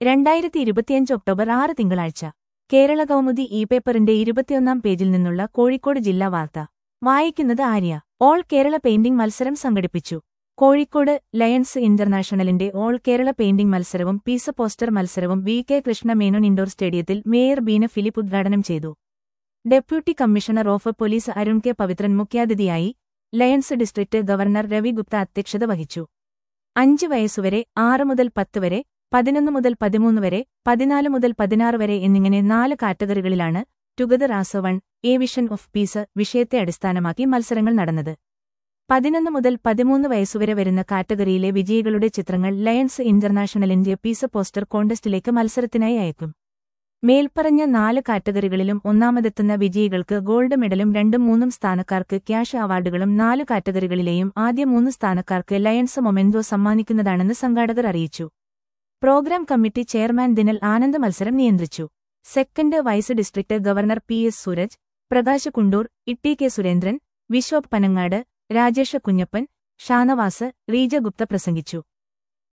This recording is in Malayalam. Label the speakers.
Speaker 1: രണ്ടായിരത്തി ഇരുപത്തിയഞ്ച് ഒക്ടോബർ ആറ് തിങ്കളാഴ്ച കേരള കൗമുദി ഇ പേപ്പറിന്റെ ഇരുപത്തിയൊന്നാം പേജിൽ നിന്നുള്ള കോഴിക്കോട് ജില്ലാ വാർത്ത വായിക്കുന്നത് ആര്യ ഓൾ കേരള പെയിന്റിംഗ് മത്സരം സംഘടിപ്പിച്ചു കോഴിക്കോട് ലയൺസ് ഇന്റർനാഷണലിന്റെ ഓൾ കേരള പെയിന്റിംഗ് മത്സരവും പീസ പോസ്റ്റർ മത്സരവും V K Krishna Menon indoor സ്റ്റേഡിയത്തിൽ മേയർ ബീന ഫിലിപ്പ് ഉദ്ഘാടനം ചെയ്തു deputy commissioner of police Arun K Pavithran മുഖ്യാതിഥിയായി Lions district governor Ravi Gupta അധ്യക്ഷത വഹിച്ചു അഞ്ച് വയസ്സുവരെ ആറ് മുതൽ പത്ത് വരെ പതിനൊന്ന് മുതൽ പതിമൂന്ന് വരെ പതിനാല് മുതൽ പതിനാറ് വരെ എന്നിങ്ങനെ നാല് കാറ്റഗറികളിലാണ് together as one a vision of peace വിഷയത്തെ അടിസ്ഥാനമാക്കി മത്സരങ്ങൾ നടന്നത് പതിനൊന്ന് മുതൽ പതിമൂന്ന് വയസ്സുവരെ വരുന്ന കാറ്റഗറിയിലെ വിജയികളുടെ ചിത്രങ്ങൾ ലയൺസ് ഇന്റർനാഷണലിന്റെ പീസ് പോസ്റ്റർ കോൺടെസ്റ്റിലേക്ക് മത്സരത്തിനായി അയക്കും മേൽപ്പറഞ്ഞ നാല് കാറ്റഗറികളിലും ഒന്നാമതെത്തുന്ന വിജയികൾക്ക് ഗോൾഡ് മെഡലും രണ്ടും മൂന്നും സ്ഥാനക്കാർക്ക് ക്യാഷ് അവാർഡുകളും നാല് കാറ്റഗറികളിലെയും ആദ്യ മൂന്ന് സ്ഥാനക്കാർക്ക് ലയൺസ് മൊമെന്റോ സമ്മാനിക്കുന്നതാണെന്ന് സംഘാടകർ അറിയിച്ചു programme committee chairman Dinal Anand മത്സരം നിയന്ത്രിച്ചു second vice district governor P S Sooraj Prakash Kundoor Itty K Surendran Vishwap Panangad Rajesh Kunjappan Shanavas Reeja Gupta പ്രസംഗിച്ചു